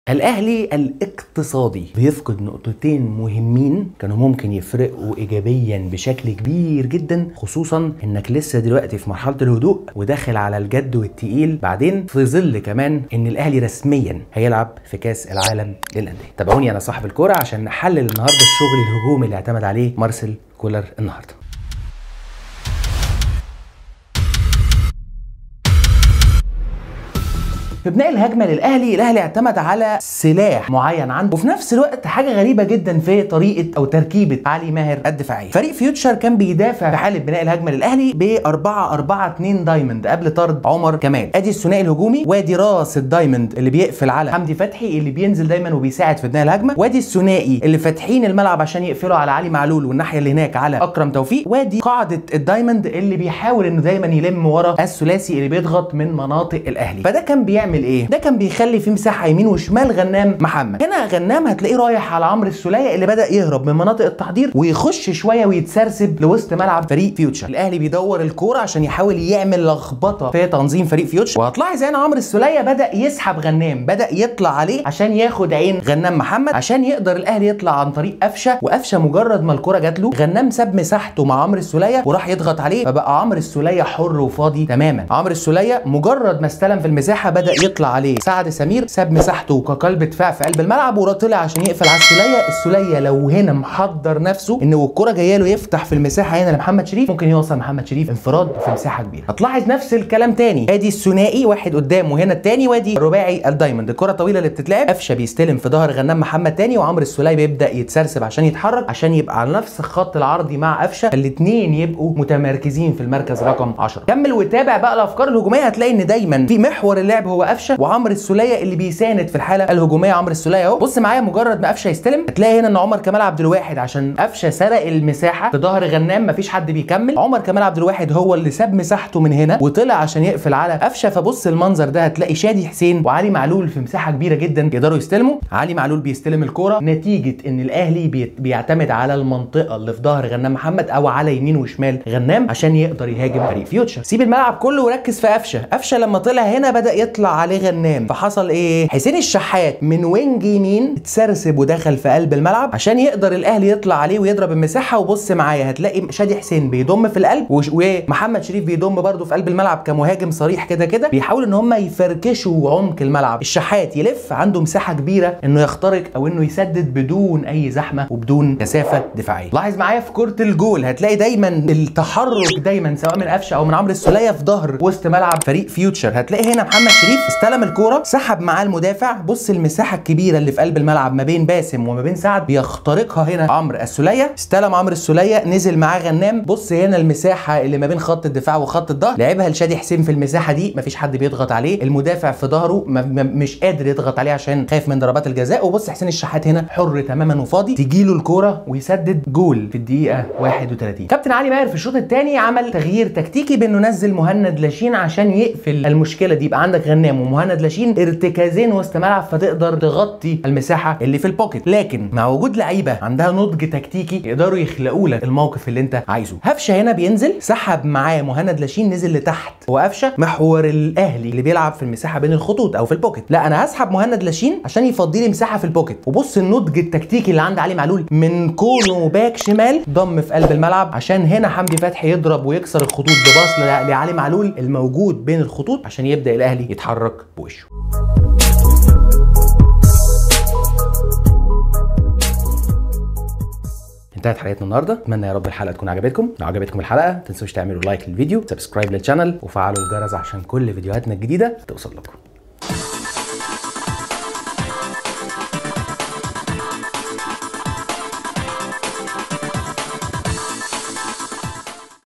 الاهلي الاقتصادي بيفقد نقطتين مهمين كانوا ممكن يفرقوا ايجابيا بشكل كبير جدا خصوصا انك لسه دلوقتي في مرحله الهدوء وداخل على الجد والتقيل بعدين في ظل كمان ان الاهلي رسميا هيلعب في كاس العالم للانديه تابعوني انا صاحب الكوره عشان نحلل النهارده الشغل الهجومي اللي اعتمد عليه مارسيل كولر النهارده في بناء الهجمه للاهلي الاهلي اعتمد على سلاح معين عنده وفي نفس الوقت حاجه غريبه جدا في طريقه او تركيبه علي ماهر الدفاعيه فريق فيوتشر كان بيدافع في حاله بناء الهجمه للاهلي ب 4 4 2 دايموند قبل طرد عمر كمال ادي الثنائي الهجومي وادي راس الدايموند اللي بيقفل على حمدي فتحي اللي بينزل دايما وبيساعد في بناء الهجمه وادي الثنائي اللي فاتحين الملعب عشان يقفلوا على علي معلول والناحيه اللي هناك على اكرم توفيق وادي قاعده الدايموند اللي بيحاول انه دايما يلم ورا الثلاثي اللي بيضغط من مناطق الاهلي فده كان بيعمل ايه ده كان بيخلي فيه مساحه يمين وشمال غنام محمد هنا غنام هتلاقيه رايح على عمرو السوليه اللي بدا يهرب من مناطق التحضير ويخش شويه ويتسرسب لوسط ملعب فريق فيوتشر الاهلي بيدور الكوره عشان يحاول يعمل لخبطه في تنظيم فريق فيوتشر وهتلاحظ هنا عمرو السوليه بدا يسحب غنام بدا يطلع عليه عشان ياخد عين غنام محمد عشان يقدر الاهلي يطلع عن طريق قفشه وقفشه مجرد ما الكوره جات له غنام ساب مساحته مع عمرو السوليه وراح يضغط عليه فبقى عمرو السوليه حر وفاضي تماما عمرو السوليه مجرد ما استلم في المساحه بدا يطلع عليه سعد سمير ساب مساحته كقلب دفاع في قلب الملعب وطلع عشان يقفل على السوليه السوليه لو هنا محضر نفسه ان الكوره جايه له يفتح في المساحه هنا لمحمد شريف ممكن يوصل محمد شريف انفراد في مساحه كبيره هتلاحظ نفس الكلام تاني ادي الثنائي واحد قدام وهنا التاني وادي الرباعي الدايموند الكره الطويله اللي بتتلعب قفشه بيستلم في ظهر غنام محمد تاني وعمرو السوليه بيبدا يتسرسب عشان يتحرك عشان يبقى على نفس الخط العرضي مع قفشه الاثنين يبقوا متمركزين في المركز رقم 10 كمل وتابع بقى الافكار الهجوميه هتلاقي ان دايما في محور اللعب هو قفشه وعمرو السوليه اللي بيساند في الحاله الهجوميه عمرو السوليه اهو بص معايا مجرد ما قفشه يستلم هتلاقي هنا ان عمر كمال عبد الواحد عشان قفشه سرق المساحه في ظهر غنام مفيش حد بيكمل عمر كمال عبد الواحد هو اللي ساب مساحته من هنا وطلع عشان يقفل على قفشه فبص المنظر ده هتلاقي شادي حسين وعلي معلول في مساحه كبيره جدا يقدروا يستلموا علي معلول بيستلم الكوره نتيجه ان الاهلي بي... بيعتمد على المنطقه اللي في ظهر غنام محمد او على يمين وشمال غنام عشان يقدر يهاجم فريق فيوتشر سيب الملعب كله وركز في قفشه قفشه لما طلع هنا بدا يطلع عليه غنام فحصل ايه حسين الشحات من وينج يمين اتسرسب ودخل في قلب الملعب عشان يقدر الاهلي يطلع عليه ويضرب المساحه وبص معايا هتلاقي شادي حسين بيضم في القلب وش... ومحمد شريف بيضم برده في قلب الملعب كمهاجم صريح كده كده بيحاول ان هم يفركشوا عمق الملعب الشحات يلف عنده مساحه كبيره انه يخترق او انه يسدد بدون اي زحمه وبدون كثافه دفاعيه لاحظ معايا في كره الجول هتلاقي دايما التحرك دايما سواء من قفشه او من عمرو السوليه في ظهر وسط ملعب فريق فيوتشر هتلاقي هنا محمد شريف استلم الكوره سحب معاه المدافع بص المساحه الكبيره اللي في قلب الملعب ما بين باسم وما بين سعد بيخترقها هنا عمرو السوليه استلم عمرو السوليه نزل معاه غنام بص هنا المساحه اللي ما بين خط الدفاع وخط الظهر لعبها لشادي حسين في المساحه دي مفيش حد بيضغط عليه المدافع في ظهره مش قادر يضغط عليه عشان خايف من ضربات الجزاء وبص حسين الشحات هنا حر تماما وفاضي تجيله الكوره ويسدد جول في الدقيقه 31 كابتن علي ماهر في الشوط الثاني عمل تغيير تكتيكي بانه نزل مهند لاشين عشان يقفل المشكله دي يبقى عندك غنام ومهند لاشين ارتكازين وسط ملعب فتقدر تغطي المساحه اللي في البوكيت لكن مع وجود لعيبه عندها نضج تكتيكي يقدروا يخلقوا لك الموقف اللي انت عايزه هفشه هنا بينزل سحب معاه مهند لاشين نزل لتحت وقفشه محور الاهلي اللي بيلعب في المساحه بين الخطوط او في البوكيت لا انا هسحب مهند لاشين عشان يفضي لي مساحه في البوكيت وبص النضج التكتيكي اللي عند علي معلول من كونه باك شمال ضم في قلب الملعب عشان هنا حمدي فتحي يضرب ويكسر الخطوط بباص لعلي معلول الموجود بين الخطوط عشان يبدا الاهلي يتحرك بوشه انتهت حلقتنا النهارده اتمنى يا رب الحلقه تكون عجبتكم لو عجبتكم الحلقه ما تنسوش تعملوا لايك للفيديو سبسكرايب للشانل وفعلوا الجرس عشان كل فيديوهاتنا الجديده توصل لكم